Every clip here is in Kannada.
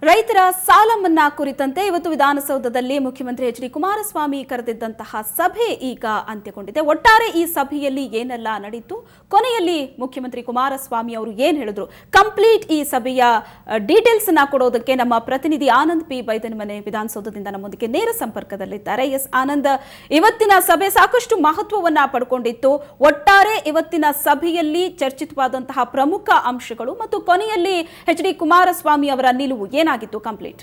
ರೈತರ ಸಾಲ ಮನ್ನಾ ಕುರಿತಂತೆ ಇವತ್ತು ವಿಧಾನಸೌಧದಲ್ಲಿ ಮುಖ್ಯಮಂತ್ರಿ ಎಚ್ ಡಿ ಕುಮಾರಸ್ವಾಮಿ ಕರೆದಿದ್ದಂತಹ ಸಭೆ ಈಗ ಅಂತ್ಯಗೊಂಡಿದೆ ಒಟ್ಟಾರೆ ಈ ಸಭೆಯಲ್ಲಿ ಏನೆಲ್ಲ ನಡೀತು ಕೊನೆಯಲ್ಲಿ ಮುಖ್ಯಮಂತ್ರಿ ಕುಮಾರಸ್ವಾಮಿ ಅವರು ಏನ್ ಹೇಳಿದ್ರು ಕಂಪ್ಲೀಟ್ ಈ ಸಭೆಯ ಡೀಟೇಲ್ಸ್ ಅನ್ನ ಕೊಡೋದಕ್ಕೆ ನಮ್ಮ ಪ್ರತಿನಿಧಿ ಆನಂದ್ ಪಿ ಬೈದನಮನೆ ವಿಧಾನಸೌಧದಿಂದ ನಮ್ಮೊಂದಿಗೆ ನೇರ ಸಂಪರ್ಕದಲ್ಲಿದ್ದಾರೆ ಎಸ್ ಆನಂದ್ ಇವತ್ತಿನ ಸಭೆ ಸಾಕಷ್ಟು ಮಹತ್ವವನ್ನ ಪಡ್ಕೊಂಡಿತ್ತು ಒಟ್ಟಾರೆ ಇವತ್ತಿನ ಸಭೆಯಲ್ಲಿ ಚರ್ಚಿತವಾದಂತಹ ಪ್ರಮುಖ ಅಂಶಗಳು ಮತ್ತು ಕೊನೆಯಲ್ಲಿ ಎಚ್ ಡಿ ಕುಮಾರಸ್ವಾಮಿ ಅವರ ನಿಲುವು ಏನಾಗಿತ್ತು ಕಂಪ್ಲೀಟ್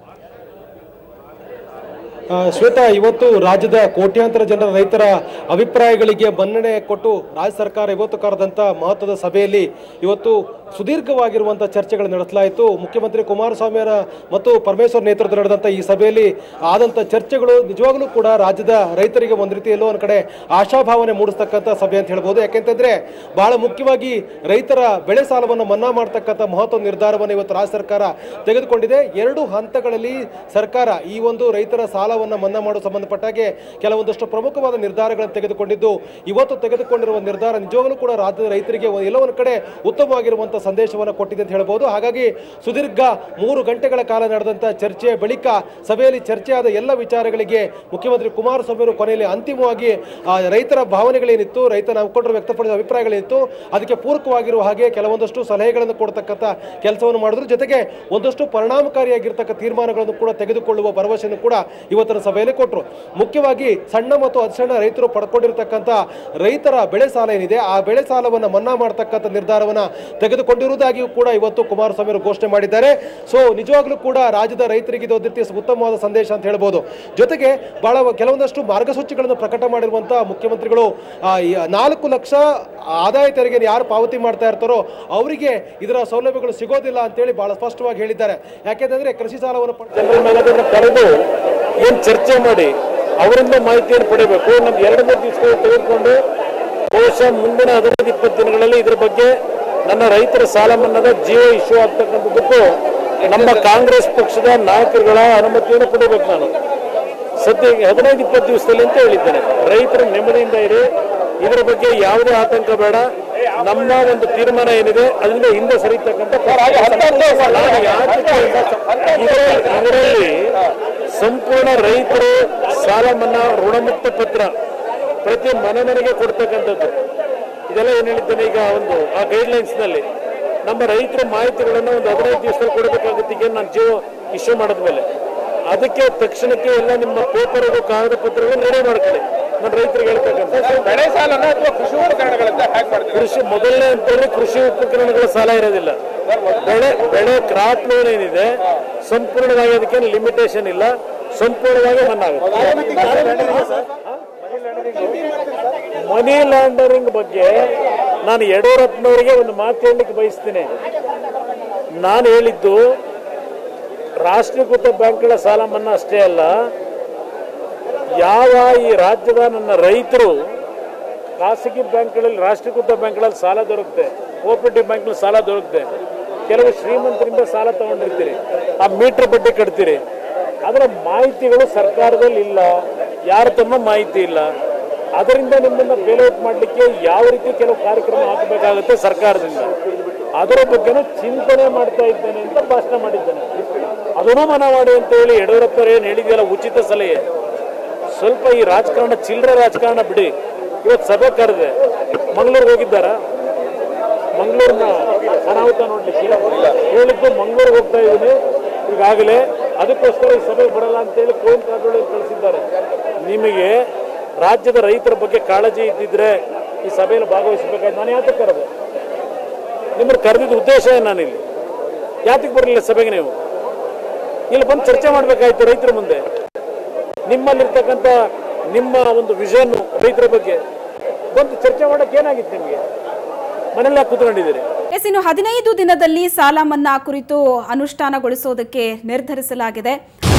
ಆ, ಶ್ವೇತಾ ಇವತ್ತು ರಾಜ್ಯದ ಕೋಟ್ಯಾಂತರ ಜನರ ರೈತರ ಅಭಿಪ್ರಾಯಗಳಿಗೆ ಮನ್ನಣೆ ಕೊಟ್ಟು ರಾಜ್ಯ ಸರ್ಕಾರ ಇವತ್ತು ಕರೆದಂಥ ಮಹತ್ವದ ಸಭೆಯಲ್ಲಿ ಇವತ್ತು ಸುದೀರ್ಘವಾಗಿರುವಂಥ ಚರ್ಚೆಗಳು ನಡೆಸಲಾಯಿತು ಮುಖ್ಯಮಂತ್ರಿ ಕುಮಾರಸ್ವಾಮಿ ಅವರ ಮತ್ತು ಪರಮೇಶ್ವರ್ ನೇತೃತ್ವದಲ್ಲಿ ನಡೆದಂಥ ಈ ಸಭೆಯಲ್ಲಿ ಆದಂಥ ಚರ್ಚೆಗಳು ನಿಜವಾಗ್ಲೂ ಕೂಡ ರಾಜ್ಯದ ರೈತರಿಗೆ ಒಂದು ರೀತಿ ಎಲ್ಲೋ ಒಂದು ಕಡೆ ಆಶಾಭಾವನೆ ಮೂಡಿಸ್ತಕ್ಕಂಥ ಸಭೆ ಅಂತ ಹೇಳ್ಬೋದು ಯಾಕೆಂತಂದ್ರೆ ಬಹಳ ಮುಖ್ಯವಾಗಿ ರೈತರ ಬೆಳೆ ಸಾಲವನ್ನು ಮನ್ನಾ ಮಾಡ್ತಕ್ಕಂಥ ಮಹತ್ವ ನಿರ್ಧಾರವನ್ನು ಇವತ್ತು ರಾಜ್ಯ ಸರ್ಕಾರ ತೆಗೆದುಕೊಂಡಿದೆ ಎರಡು ಹಂತಗಳಲ್ಲಿ ಸರ್ಕಾರ ಈ ಒಂದು ರೈತರ ಸಾಲವನ್ನು ಮನ್ನಾ ಮಾಡೋ ಸಂಬಂಧಪಟ್ಟಾಗೆ ಕೆಲವೊಂದಷ್ಟು ಪ್ರಮುಖವಾದ ನಿರ್ಧಾರಗಳನ್ನು ತೆಗೆದುಕೊಂಡಿದ್ದು ಇವತ್ತು ತೆಗೆದುಕೊಂಡಿರುವ ನಿರ್ಧಾರ ನಿಜವಾಗಲೂ ಕೂಡ ರಾಜ್ಯದ ರೈತರಿಗೆ ಒಂದು- ಎಲ್ಲೋ ಒಂದು ಕಡೆ ಉತ್ತಮವಾಗಿರುವಂಥ ಸಂದೇಶವನ್ನು ಕೊಟ್ಟಿದೆ ಅಂತ ಹೇಳ್ಬೋದು ಹಾಗಾಗಿ ಸುದೀರ್ಘ ಮೂರು ಗಂಟೆಗಳ ಕಾಲ ನಡೆದಂಥ ಚರ್ಚೆಯ ಬಳಿಕ ಸಭೆಯಲ್ಲಿ ಚರ್ಚೆಯಾದ ಎಲ್ಲ ವಿಚಾರಗಳಿಗೆ ಮುಖ್ಯಮಂತ್ರಿ ಕುಮಾರಸ್ವಾಮಿ ಅವರು ಕೊನೆಯಲ್ಲಿ ಅಂತಿಮವಾಗಿ ಆ, ರೈತರ ಭಾವನೆಗಳೇನಿತ್ತು ರೈತ ಮುಖಂಡರು ವ್ಯಕ್ತಪಡಿಸಿದ ಅಭಿಪ್ರಾಯಗಳೇನಿತ್ತು ಅದಕ್ಕೆ ಪೂರಕವಾಗಿರುವ ಹಾಗೆ ಕೆಲವೊಂದಷ್ಟು ಸಲಹೆಗಳನ್ನು ಕೊಡ್ತಕ್ಕಂಥ ಕೆಲಸವನ್ನು ಮಾಡಿದ್ರು ಜೊತೆಗೆ ಒಂದಷ್ಟು ಪರಿಣಾಮಕಾರಿಯಾಗಿರ್ತಕ್ಕ ತೀರ್ಮಾನಗಳನ್ನು ಕೂಡ ತೆಗೆದುಕೊಳ್ಳುವ ಭರವಸೆಯನ್ನು ಕೂಡ ಇವತ್ತಿನ ಸಭೆಯಲ್ಲಿ ಕೊಟ್ಟರು ಮುಖ್ಯವಾಗಿ ಸಣ್ಣ ಮತ್ತು ಅತಿಸಣ್ಣ ರೈತರು ಪಡ್ಕೊಂಡಿರ್ತಕ್ಕಂಥ ರೈತರ ಬೆಳೆ ಸಾಲ ಏನಿದೆ ಆ ಬೆಳೆ ಸಾಲವನ್ನು ಮನ್ನಾ ಮಾಡತಕ್ಕಂಥ ನಿರ್ಧಾರವನ್ನು ತೆಗೆದುಕೊಂಡಿರುವುದಾಗಿಯೂ ಕೂಡ ಇವತ್ತು ಕುಮಾರಸ್ವಾಮಿ ಅವರು ಘೋಷಣೆ ಮಾಡಿದ್ದಾರೆ ಸೊ ನಿಜವಾಗ್ಲೂ ಕೂಡ ರಾಜ್ಯದ ರೈತರಿಗೆ ಇದು ಒಂದು ರೀತಿಯ ಉತ್ತಮವಾದ ಸಂದೇಶ ಅಂತ ಹೇಳ್ಬೋದು ಜೊತೆಗೆ ಬಹಳ ಕೆಲವೊಂದಷ್ಟು ಮಾರ್ಗಸೂಚಿಗಳನ್ನು ಪ್ರಕಟ ಮಾಡಿರುವಂಥ ಮುಖ್ಯಮಂತ್ರಿಗಳು ಆ, ಈ ನಾಲ್ಕು ಲಕ್ಷ ಆದಾಯ ತೆರಿಗೆ ಯಾರು ಪಾವತಿ ಮಾಡ್ತಾ ಇರ್ತಾರೋ ಅವರಿಗೆ ಇದರ ಸೌಲಭ್ಯಗಳು ಸಿಗೋದಿಲ್ಲ ಅಂತೇಳಿ ಬಹಳ ಸ್ಪಷ್ಟವಾಗಿ ಹೇಳಿದ್ದಾರೆ ಯಾಕೆಂತಂದ್ರೆ ಕೃಷಿ ಸಾಲವನ್ನು ಪಡ್- ಜನರ ಮೇಲೆ ಅದನ್ನ ಕರೆದು ಏನ್ ಚರ್ಚೆ ಮಾಡಿ ಅವರಿಂದ ಮಾಹಿತಿಯನ್ನು ಪಡಿಬೇಕು ನಮ್ದು ಎರಡು ಮೂರು ದಿವಸಗಳು ತೆಗೆದುಕೊಂಡು ಬಹುಶಃ ಮುಂದಿನ ಹದಿನೈದು ಇಪ್ಪತ್ತು ದಿನಗಳಲ್ಲಿ ಇದ್ರ ಬಗ್ಗೆ ನನ್ನ ರೈತರ ಸಾಲ ಮನ್ನಾದ ಜಿಯೋ ಇಶ್ಯೂ ಆಗ್ತಕ್ಕಂಥದ್ದಕ್ಕೂ ನಮ್ಮ ಕಾಂಗ್ರೆಸ್ ಪಕ್ಷದ ನಾಯಕರುಗಳ ಅನುಮತಿಯನ್ನು ಪಡಿಬೇಕು ನಾನು ಸದ್ಯ ಹದಿನೈದು ಇಪ್ಪತ್ತು ದಿವಸದಲ್ಲಿ ಅಂತ ಹೇಳಿದ್ದೇನೆ ರೈತರು ನೆಮ್ಮದಿಯಿಂದ ಇರಿ ಇದರ ಬಗ್ಗೆ ಯಾವುದೇ ಆತಂಕ ಬೇಡ ನಮ್ಮ ಒಂದು ತೀರ್ಮಾನ ಏನಿದೆ ಅದರಿಂದ ಹಿಂದೆ ಸರಿತಕ್ಕಂಥ ನಾನು ಯಾಕೆ ಇದರಲ್ಲಿ ಇದರಲ್ಲಿ ಸಂಪೂರ್ಣ ರೈತರು ಸಾಲ ಮನ್ನಾ ಋಣಮುಕ್ತ ಪತ್ರ ಪ್ರತಿ ಮನೆ ಮನೆಗೆ ಕೊಡ್ತಕ್ಕಂಥದ್ದು ಇದೆಲ್ಲ ಏನು ಹೇಳಿದ್ದೇನೆ ಈಗ ಒಂದು ಆ ಗೈಡ್ಲೈನ್ಸ್ ನಲ್ಲಿ ನಮ್ಮ ರೈತರ ಮಾಹಿತಿಗಳನ್ನು ಒಂದು ಹದಿನೈದು ದಿವಸದಲ್ಲಿ ಕೊಡಬೇಕಾಗುತ್ತೆ ಈಗ ನಾನು ಜಿಯೋ ಇಶ್ಯೂ ಮಾಡಿದ್ಮೇಲೆ ಅದಕ್ಕೆ ತಕ್ಷಣಕ್ಕೆ ಎಲ್ಲ ನಿಮ್ಮ ಪೇಪರ್ ಕಾಗದ ಪತ್ರಗಳು ರೆಡಿ ಮಾಡ್ಕೊಳ್ಳಿ ನಾನು ರೈತರಿಗೆ ಹೇಳ್ತಕ್ಕಂಥ ಬೆಳೆ ಸಾಲನ ಅಥವಾ ಕೃಷಿ ಉಪಕರಣಗಳನ್ನ ಹ್ಯಾಕ್ ಮಾಡ್ತೀವಿ ಕೃಷಿ ಮೊದಲನೇ ಹಂತದಲ್ಲಿ ಕೃಷಿ ಉಪಕರಣಗಳ ಸಾಲ ಇರೋದಿಲ್ಲ ಬೆಳೆ ಬೆಳೆ ಕ್ರಾಪ್ ಲೋನ್ ಏನಿದೆ ಸಂಪೂರ್ಣವಾಗಿ ಅದಕ್ಕೆ ಲಿಮಿಟೇಷನ್ ಇಲ್ಲ ಸಂಪೂರ್ಣವಾಗಿ ಮನ್ನಾ ಆಗುತ್ತೆ ಮನಿ ಲಾಂಡರಿಂಗ್ ಬಗ್ಗೆ ನಾನು ಯಡಿಯೂರಪ್ಪನವರಿಗೆ ಒಂದು ಮಾತು ಹೇಳಲಿಕ್ಕೆ ಬಯಸ್ತೀನಿ ನಾನು ಹೇಳಿದ್ದು ರಾಷ್ಟ್ರೀಕೃತ ಬ್ಯಾಂಕ್ಗಳ ಸಾಲ ಮನ್ನಾ ಅಷ್ಟೇ ಅಲ್ಲ ಯಾವ ಈ ರಾಜ್ಯದ ನನ್ನ ರೈತರು ಖಾಸಗಿ ಬ್ಯಾಂಕ್ಗಳಲ್ಲಿ ರಾಷ್ಟ್ರೀಕೃತ ಬ್ಯಾಂಕ್ಗಳಲ್ಲಿ ಸಾಲ ದೊರಕುತ್ತೆ ಕೋಆಪರೇಟಿವ್ ಬ್ಯಾಂಕ್ನಲ್ಲಿ ಸಾಲ ದೊರಕುತ್ತೆ ಕೆಲವು ಶ್ರೀಮಂತರಿಂದ ಸಾಲ ತಗೊಂಡಿರ್ತೀರಿ ಆ ಮೀಟರ್ ಬಡ್ಡಿ ಕಟ್ತೀರಿ ಅದರ ಮಾಹಿತಿಗಳು ಸರ್ಕಾರದಲ್ಲಿ ಇಲ್ಲ ಯಾರ ತಮ್ಮ ಮಾಹಿತಿ ಇಲ್ಲ ಅದರಿಂದ ನಿಮ್ಮನ್ನ ಬೇಲೌಟ್ ಮಾಡಲಿಕ್ಕೆ ಯಾವ ರೀತಿ ಕೆಲವು ಕಾರ್ಯಕ್ರಮ ಹಾಕಬೇಕಾಗುತ್ತೆ ಸರ್ಕಾರದಿಂದ ಅದರ ಬಗ್ಗೆನೂ ಚಿಂತನೆ ಮಾಡ್ತಾ ಇದ್ದೇನೆ ಅಂತ ಭಾಷಣ ಮಾಡಿದ್ದೇನೆ ಅದನ್ನು ಮನ ಮಾಡಿ ಅಂತ ಹೇಳಿ ಯಡಿಯೂರಪ್ಪರು ಏನು ಹೇಳಿದೆಯಲ್ಲ ಉಚಿತ ಸಲಹೆ ಸ್ವಲ್ಪ ಈ ರಾಜಕಾರಣ ಚಿಲ್ಲರೆ ರಾಜಕಾರಣ ಬಿಡಿ ಇವತ್ತು ಸಭೆ ಕರೆದೆ ಮಂಗಳೂರಿಗೆ ಹೋಗಿದ್ದಾರಾ ಮಂಗಳೂರಿನ ಅನಾಹುತ ನೋಡ್ಲಿಕ್ಕೆ ಹೇಳಿದ್ದು ಮಂಗಳೂರಿಗೆ ಹೋಗ್ತಾ ಇದ್ದೀನಿ ಈಗಾಗಲೇ ಅದಕ್ಕೋಸ್ಕರ ಈ ಸಭೆಗೆ ಬರಲ್ಲ ಅಂತೇಳಿ ಫೋನ್ ಕಾದೊಳಗೆ ಕಳಿಸಿದ್ದಾರೆ ನಿಮಗೆ ರಾಜ್ಯದ ರೈತರ ಬಗ್ಗೆ ಕಾಳಜಿ ಇದ್ದಿದ್ರೆ ಈ ಸಭೆಯಲ್ಲಿ ಭಾಗವಹಿಸಬೇಕಾಯ್ತು ನಾನು ಯಾತಕ್ಕೆ ಕರೆದೆ ನಿಮ್ಮನ್ನು ಕರೆದಿದ್ದ ಉದ್ದೇಶ ಏನು ನಾನಿಲ್ಲಿ ಯಾತಕ್ಕೆ ಬರಲಿಲ್ಲ ಸಭೆಗೆ ನೀವು ಇಲ್ಲಿ ಬಂದು ಚರ್ಚೆ ಮಾಡಬೇಕಾಯ್ತು ರೈತರ ಮುಂದೆ ನಿಮ್ಮಲ್ಲಿರ್ತಕ್ಕಂಥ ನಿಮ್ಮ ಒಂದು ವಿಷನ್ ರೈತರ ಬಗ್ಗೆ ಬಂದು ಚರ್ಚೆ ಮಾಡಕ್ಕೆ ಏನಾಗಿತ್ತು ನಿಮಗೆ ಮನೆಯಲ್ಲ ಕೂತ್ಕೊಂಡಿದ್ದೀರಿ ಎಸ್ ಇನ್ನು ಹದಿನೈದು ದಿನದಲ್ಲಿ ಸಾಲ ಮನ್ನಾ ಕುರಿತು ಅನುಷ್ಠಾನಗೊಳಿಸೋದಕ್ಕೆ ನಿರ್ಧರಿಸಲಾಗಿದೆ